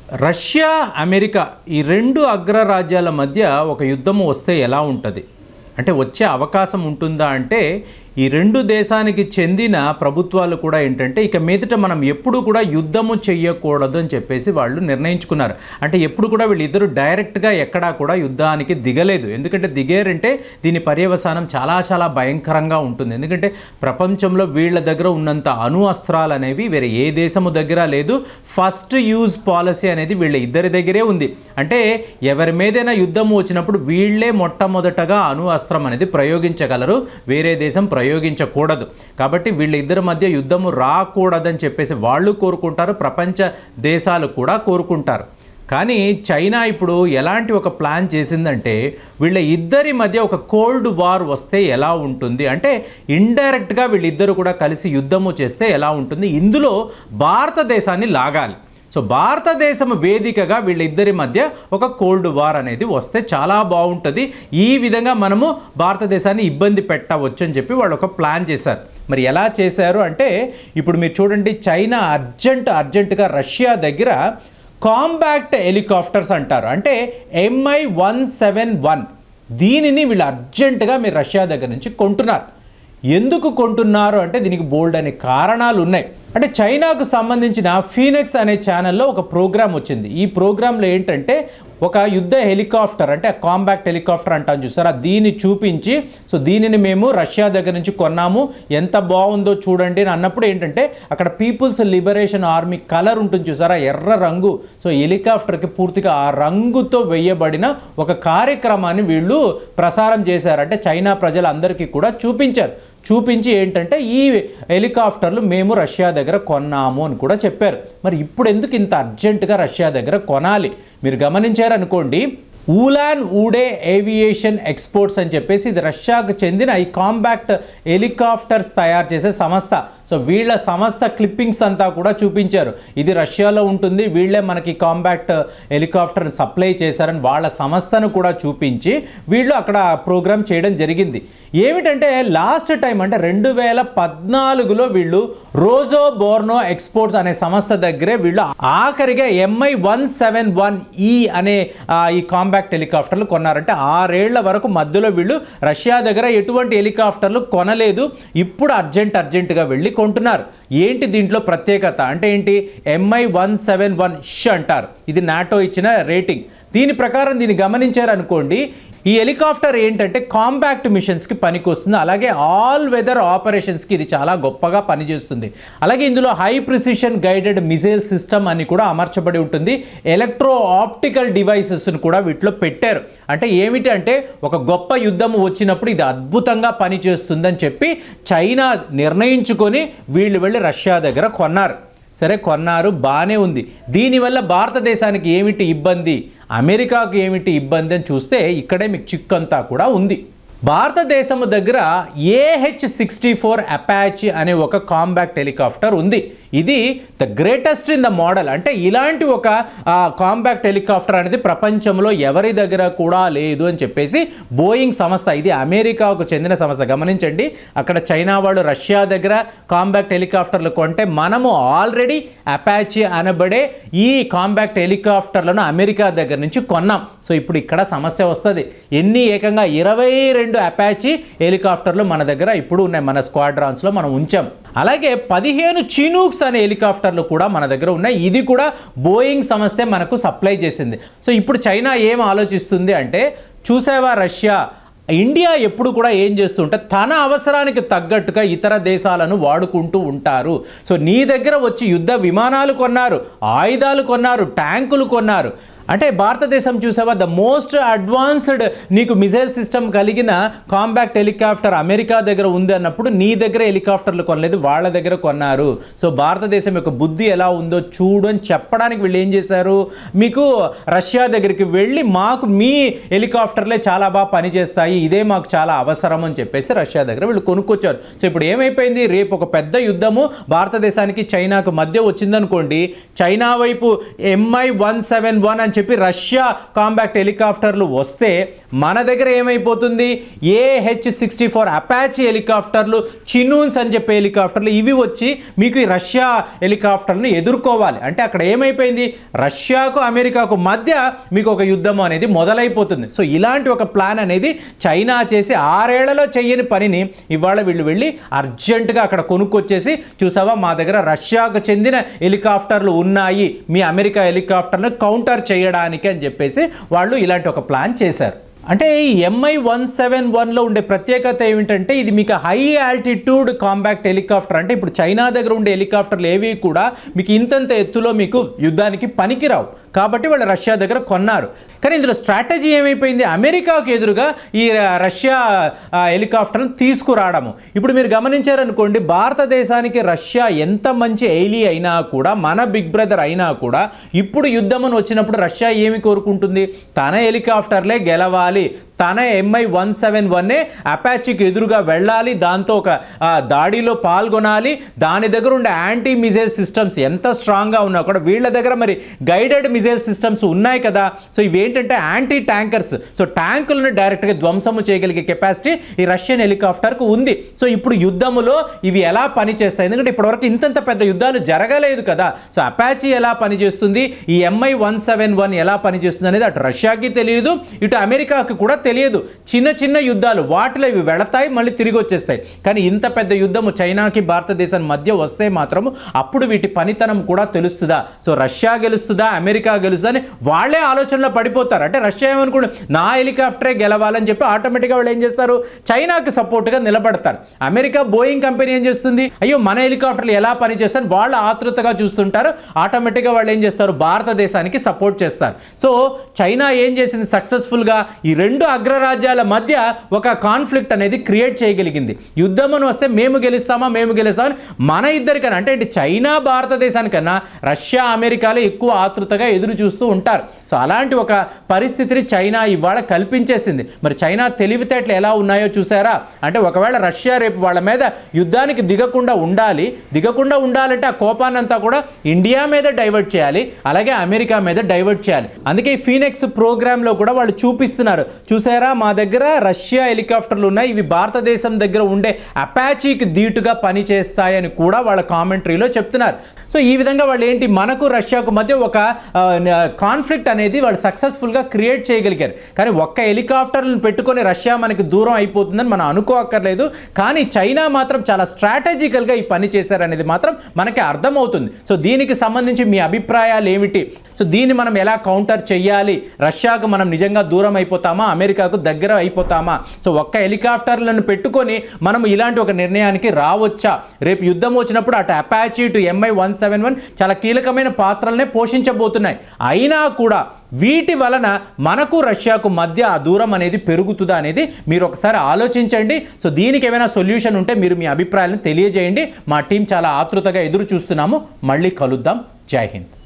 Russia America ఈ రెండు అగ్రరాజ్యాల మధ్య ఒక యుద్ధము వస్తే ఎలా ఉంటుంది అంటే వచ్చే అవకాశం ఉంటుందా అంటే ఈ రెండు దేశానికి చెందిన ప్రభుత్వాలు కూడా ఏంటంటే ఇక మీదట మనం ఎప్పుడు కూడా యుద్ధము చెయ్యకూడదు అని చెప్పేసి వాళ్ళు నిర్ణయించుకున్నారు అంటే ఎప్పుడు కూడా వీళ్ళిద్దరూ డైరెక్ట్గా ఎక్కడా కూడా యుద్ధానికి దిగలేదు ఎందుకంటే దిగారంటే దీని పర్యవసానం చాలా చాలా భయంకరంగా ఉంటుంది ఎందుకంటే ప్రపంచంలో వీళ్ళ దగ్గర ఉన్నంత అణు అస్త్రాలు అనేవి వేరే ఏ దేశము దగ్గర లేదు ఫస్ట్ యూజ్ పాలసీ అనేది వీళ్ళ ఇద్దరి దగ్గరే ఉంది అంటే ఎవరి మీదైనా యుద్ధము వచ్చినప్పుడు వీళ్ళే మొట్టమొదటగా అణు అస్త్రం అనేది ప్రయోగించగలరు వేరే దేశం ప్రయోగించకూడదు కాబట్టి వీళ్ళిద్దరి మధ్య యుద్ధము రాకూడదని చెప్పేసి వాళ్ళు కోరుకుంటారు ప్రపంచ దేశాలు కూడా కోరుకుంటారు కానీ చైనా ఇప్పుడు ఎలాంటి ఒక ప్లాన్ చేసిందంటే వీళ్ళ ఇద్దరి మధ్య ఒక కోల్డ్ వార్ వస్తే ఎలా ఉంటుంది అంటే ఇండైరెక్ట్గా వీళ్ళిద్దరు కూడా కలిసి యుద్ధము చేస్తే ఎలా ఉంటుంది ఇందులో భారతదేశాన్ని లాగాలి సో భారతదేశం వేదికగా వీళ్ళిద్దరి మధ్య ఒక కోల్డ్ వార్ అనేది వస్తే చాలా బాగుంటుంది ఈ విధంగా మనము భారతదేశాన్ని ఇబ్బంది పెట్టవచ్చు అని చెప్పి వాళ్ళు ఒక ప్లాన్ చేశారు మరి ఎలా చేశారు అంటే ఇప్పుడు మీరు చూడండి చైనా అర్జెంట్ అర్జెంటుగా రష్యా దగ్గర కాంబాక్ట్ హెలికాప్టర్స్ అంటారు అంటే ఎంఐ వన్ సెవెన్ వన్ దీనిని వీళ్ళు అర్జెంటుగా మీరు రష్యా దగ్గర నుంచి కొంటున్నారు ఎందుకు కొంటున్నారు అంటే దీనికి బోల్డ్ అనే కారణాలు ఉన్నాయి అంటే చైనాకు సంబంధించిన ఫీనెక్స్ అనే ఛానల్లో ఒక ప్రోగ్రామ్ వచ్చింది ఈ ప్రోగ్రాంలో ఏంటంటే ఒక యుద్ధ హెలికాప్టర్ అంటే కాంబాక్ట్ హెలికాప్టర్ అంటాం చూసారా దీన్ని చూపించి సో దీనిని మేము రష్యా దగ్గర నుంచి కొన్నాము ఎంత బాగుందో చూడండి అని అన్నప్పుడు ఏంటంటే అక్కడ పీపుల్స్ లిబరేషన్ ఆర్మీ కలర్ ఉంటుంది చూసారా ఎర్ర రంగు సో హెలికాప్టర్కి పూర్తిగా ఆ రంగుతో వేయబడిన ఒక కార్యక్రమాన్ని వీళ్ళు ప్రసారం చేశారు అంటే చైనా ప్రజలందరికీ కూడా చూపించారు చూపించి ఏంటంటే ఈ హెలికాప్టర్లు మేము రష్యా దగ్గర కొన్నాము అని కూడా చెప్పారు మరి ఇప్పుడు ఎందుకు ఇంత అర్జెంటుగా రష్యా దగ్గర కొనాలి మీరు గమనించారనుకోండి ఊలాన్ ఊడే ఏవియేషన్ ఎక్స్పోర్ట్స్ అని చెప్పేసి ఇది రష్యాకు చెందిన ఈ కాంబాక్ట్ హెలికాప్టర్స్ తయారు చేసే సంస్థ సో వీళ్ళ సంస్థ క్లిప్పింగ్స్ అంతా కూడా చూపించారు ఇది రష్యాలో ఉంటుంది వీళ్ళే మనకి కాంబాక్ట్ హెలికాప్టర్ సప్లై చేశారని వాళ్ళ సంస్థను కూడా చూపించి వీళ్ళు అక్కడ ప్రోగ్రామ్ చేయడం జరిగింది ఏమిటంటే లాస్ట్ టైం అంటే రెండు వేల పద్నాలుగులో వీళ్ళు రోజో బోర్నో ఎక్స్పోర్ట్స్ అనే సంస్థ దగ్గరే వీళ్ళు ఆఖరిగా ఎంఐ వన్ సెవెన్ వన్ ఈ అనే ఆ, ఈ కాంబాక్ట్ హెలికాప్టర్లు కొన్నారంటే ఆరేళ్ల వరకు మధ్యలో వీళ్ళు రష్యా దగ్గర ఎటువంటి హెలికాప్టర్లు కొనలేదు ఇప్పుడు అర్జెంట్ అర్జెంటుగా వెళ్ళి కొంటున్నారు ఏంటి దీంట్లో ప్రత్యేకత అంటే ఏంటి ఎంఐ వన్ సెవెన్ వన్ ష్ అంటారు ఇది నాటో ఇచ్చిన రేటింగ్ దీని ప్రకారం దీన్ని గమనించారనుకోండి ఈ హెలికాప్టర్ ఏంటంటే కాంపాక్ట్ మిషన్స్కి పనికొస్తుంది అలాగే ఆల్ వెదర్ ఆపరేషన్స్కి ఇది చాలా గొప్పగా పనిచేస్తుంది అలాగే ఇందులో high precision guided missile system అని కూడా అమర్చబడి ఉంటుంది ఎలక్ట్రో ఆప్టికల్ డివైసెస్ని కూడా వీటిలో పెట్టారు అంటే ఏమిటి అంటే ఒక గొప్ప యుద్ధం వచ్చినప్పుడు ఇది అద్భుతంగా పనిచేస్తుందని చెప్పి చైనా నిర్ణయించుకొని వీళ్ళు వెళ్ళి రష్యా దగ్గర కొన్నారు సరే కొన్నారు బాగానే ఉంది దీనివల్ల భారతదేశానికి ఏమిటి ఇబ్బంది అమెరికాకు ఏమిటి ఇబ్బంది అని చూస్తే ఇక్కడే మీకు చిక్కు అంతా కూడా ఉంది భారతదేశం దగ్గర ఏహెచ్ సిక్స్టీ ఫోర్ అపాచ్ అనే ఒక కాంబాక్ట్ హెలికాప్టర్ ఉంది ఇది the greatest in the model అంటే ఇలాంటి ఒక కాంబాక్ట్ హెలికాప్టర్ అనేది ప్రపంచంలో ఎవరి దగ్గర కూడా లేదు అని చెప్పేసి బోయింగ్ సంస్థ ఇది అమెరికాకు చెందిన సంస్థ గమనించండి అక్కడ చైనా వాళ్ళు రష్యా దగ్గర కాంబాక్ట్ హెలికాప్టర్లు కొంటే మనము ఆల్రెడీ అపాచీ అనబడే ఈ కాంబాక్ట్ హెలికాప్టర్లను అమెరికా దగ్గర నుంచి కొన్నాం సో ఇప్పుడు ఇక్కడ సమస్య వస్తుంది ఎన్ని ఏకంగా ఇరవై రెండు అపాచీ హెలికాప్టర్లు మన దగ్గర ఇప్పుడు ఉన్నాయి మన స్క్వాడ్రాన్స్లో మనం ఉంచాం అలాగే పదిహేను చినూక్స్ అనే హెలికాప్టర్లు కూడా మన దగ్గర ఉన్నాయి ఇది కూడా బోయింగ్ సంస్థే మనకు సప్లై చేసింది సో ఇప్పుడు చైనా ఏం ఆలోచిస్తుంది అంటే చూసావా రష్యా ఇండియా ఎప్పుడు కూడా ఏం చేస్తుంటే తన అవసరానికి తగ్గట్టుగా ఇతర దేశాలను వాడుకుంటూ ఉంటారు సో నీ దగ్గర వచ్చి యుద్ధ విమానాలు కొన్నారు ఆయుధాలు కొన్నారు ట్యాంకులు కొన్నారు అంటే భారతదేశం చూసావా ద మోస్ట్ అడ్వాన్స్డ్ నీకు మిజైల్ సిస్టమ్ కలిగిన కాంబాక్ట్ హెలికాప్టర్ అమెరికా దగ్గర ఉంది అన్నప్పుడు నీ దగ్గర హెలికాప్టర్లు కొనలేదు వాళ్ళ దగ్గర కొన్నారు సో భారతదేశం యొక్క బుద్ధి ఎలా ఉందో చూడు అని చెప్పడానికి వీళ్ళు ఏం చేశారు మీకు రష్యా దగ్గరికి వెళ్ళి మాకు మీ హెలికాప్టర్లే చాలా బాగా పనిచేస్తాయి ఇదే మాకు చాలా అవసరం అని చెప్పేసి రష్యా దగ్గర వీళ్ళు కొనుక్కొచ్చారు సో ఇప్పుడు ఏమైపోయింది రేపు ఒక పెద్ద యుద్ధము భారతదేశానికి చైనాకు మధ్య వచ్చిందనుకోండి చైనా వైపు ఎంఐ వన్ సెవెన్ వన్ అని చెప్పి రష్యా కాంబాక్ట్ హెలికాప్టర్లు వస్తే మన దగ్గర ఏమైపోతుంది ఏహెచ్ సిక్స్టీ ఫోర్ అపాచీ హెలికాప్టర్లు చినూన్స్ అని చెప్పే హెలికాప్టర్లు ఇవి వచ్చి మీకు ఈ రష్యా హెలికాప్టర్ను ఎదుర్కోవాలి అంటే అక్కడ ఏమైపోయింది రష్యాకు అమెరికాకు మధ్య మీకు ఒక యుద్ధం అనేది మొదలైపోతుంది సో ఇలాంటి ఒక ప్లాన్ అనేది చైనా చేసి ఆరేళ్లలో చెయ్యని పనిని ఇవాళ వీళ్ళు వెళ్ళి అర్జెంటుగా అక్కడ కొనుక్కొచ్చేసి చూసావా మా దగ్గర రష్యాకు చెందిన హెలికాప్టర్లు ఉన్నాయి మీ అమెరికా హెలికాప్టర్ను కౌంటర్ చేయడానికి అని చెప్పేసి వాళ్ళు ఇలాంటి ఒక ప్లాన్ చేశారు అంటే ఈ ఎంఐ వన్ సెవెన్ వన్లో ఉండే ప్రత్యేకత ఏమిటంటే ఇది మీకు హై ఆల్టిట్యూడ్ కాంబాక్ట్ హెలికాప్టర్ అంటే ఇప్పుడు చైనా దగ్గర ఉండే హెలికాప్టర్లు ఏవి కూడా మీకు ఇంతంత ఎత్తులో మీకు యుద్ధానికి పనికిరావు కాబట్టి వాళ్ళు రష్యా దగ్గర కొన్నారు కానీ ఇందులో స్ట్రాటజీ ఏమైపోయింది అమెరికాకు ఎదురుగా ఈ రష్యా ఆ, హెలికాప్టర్ను తీసుకురావడము ఇప్పుడు మీరు గమనించారనుకోండి భారతదేశానికి రష్యా ఎంత మంచి ఎయిలీ అయినా కూడా మన బిగ్ బ్రదర్ అయినా కూడా ఇప్పుడు యుద్ధం అని వచ్చినప్పుడు రష్యా ఏమి కోరుకుంటుంది తన హెలికాప్టర్లే గెలవాలి తన ఎంఐ వన్ సెవెన్ వన్నే అపాచీకి ఎదురుగా వెళ్ళాలి దాంతో ఒక ఆ, దాడిలో పాల్గొనాలి దాని దగ్గర ఉండే యాంటీ మిజైల్ సిస్టమ్స్ ఎంత స్ట్రాంగ్గా ఉన్నా కూడా వీళ్ళ దగ్గర మరి గైడెడ్ మిజైల్ సిస్టమ్స్ ఉన్నాయి కదా సో ఇవేంటంటే యాంటీ ట్యాంకర్స్ సో ట్యాంకులను డైరెక్ట్గా ధ్వంసము చేయగలిగే కెపాసిటీ ఈ రష్యన్ హెలికాప్టర్కు ఉంది సో ఇప్పుడు యుద్ధములో ఇవి ఎలా పనిచేస్తాయి ఎందుకంటే ఇప్పటివరకు ఇంతంత పెద్ద యుద్ధాలు జరగలేదు కదా సో అపాచీ ఎలా పనిచేస్తుంది ఈ ఎంఐ వన్ సెవెన్ వన్ ఎలా పనిచేస్తుంది అనేది అటు రష్యాకి తెలియదు ఇటు అమెరికాకి కూడా తెలియదు చిన్న చిన్న యుద్ధాలు వాటిలో ఇవి వెళతాయి మళ్ళీ తిరిగి వచ్చేస్తాయి కానీ ఇంత పెద్ద యుద్ధము చైనాకి భారతదేశం మధ్య వస్తే మాత్రము అప్పుడు వీటి పనితనం కూడా తెలుస్తుందా సో రష్యా గెలుస్తుందా అమెరికా గెలుస్తుందా అని వాళ్ళే ఆలోచనలో పడిపోతారు అంటే రష్యా ఏమనుకోండి నా హెలికాప్టరే గెలవాలని చెప్పి ఆటోమేటిక్గా వాళ్ళు ఏం చేస్తారు చైనాకి సపోర్ట్గా నిలబడతారు అమెరికా బోయింగ్ కంపెనీ ఏం చేస్తుంది అయ్యో మన హెలికాప్టర్లు ఎలా పనిచేస్తారు వాళ్ళు ఆతృతగా చూస్తుంటారు ఆటోమేటిక్గా వాళ్ళు ఏం చేస్తారు భారతదేశానికి సపోర్ట్ చేస్తారు సో చైనా ఏం చేసింది సక్సెస్ఫుల్గా ఈ రెండు అగ్రరాజ్యాల మధ్య ఒక కాన్ఫ్లిక్ట్ అనేది క్రియేట్ చేయగలిగింది యుద్ధం అని వస్తే మేము గెలుస్తామా మేము గెలుస్తామని మన ఇద్దరికన్నా అంటే ఇటు చైనా భారతదేశానికన్నా రష్యా అమెరికాలో ఎక్కువ ఆతృతగా ఎదురు చూస్తూ ఉంటారు సో అలాంటి ఒక పరిస్థితిని చైనా ఇవాళ కల్పించేసింది మరి చైనా తెలివితేటలు ఎలా ఉన్నాయో చూసారా అంటే ఒకవేళ రష్యా రేపు వాళ్ళ మీద యుద్ధానికి దిగకుండా ఉండాలి దిగకుండా ఉండాలంటే ఆ కోపాన్నంతా కూడా ఇండియా మీద డైవర్ట్ చేయాలి అలాగే అమెరికా మీద డైవర్ట్ చేయాలి అందుకే ఈ ఫీనెక్స్ ప్రోగ్రాంలో కూడా వాళ్ళు చూపిస్తున్నారు చూసారా మా దగ్గర రష్యా హెలికాప్టర్లు ఉన్నాయి ఇవి భారతదేశం దగ్గర ఉండే అపాచీకి ధీటుగా పనిచేస్తాయని కూడా వాళ్ళ కామెంటరీలో చెప్తున్నారు సో ఈ విధంగా వాళ్ళు ఏంటి మనకు రష్యాకు మధ్య ఒక కాన్ఫ్లిక్ట్ అనేది వాళ్ళు సక్సెస్ఫుల్గా క్రియేట్ చేయగలిగారు కానీ ఒక్క హెలికాప్టర్లను పెట్టుకొని రష్యా మనకి దూరం అయిపోతుందని మనం అనుకోక్కర్లేదు కానీ చైనా మాత్రం చాలా స్ట్రాటజికల్గా ఈ పని చేశారనేది మాత్రం మనకి అర్థమవుతుంది సో దీనికి సంబంధించి మీ అభిప్రాయాలు ఏమిటి సో దీన్ని మనం ఎలా కౌంటర్ చెయ్యాలి రష్యాకు మనం నిజంగా దూరం అయిపోతామా అమెరికాకు దగ్గర అయిపోతామా సో ఒక్క హెలికాప్టర్లను పెట్టుకొని మనం ఇలాంటి ఒక నిర్ణయానికి రావచ్చా రేపు యుద్ధం వచ్చినప్పుడు అటు Apache to MI one seven one చాలా కీలకమైన పాత్రలనే పోషించబోతున్నాయి అయినా కూడా వీటి వలన మనకు రష్యాకు మధ్య ఆ దూరం అనేది పెరుగుతుందా అనేది మీరు ఒకసారి ఆలోచించండి సో దీనికి ఏమైనా సొల్యూషన్ ఉంటే మీరు మీ అభిప్రాయాలను తెలియజేయండి మా టీం చాలా ఆతృతగా ఎదురు చూస్తున్నాము మళ్ళీ కలుద్దాం జై హింద్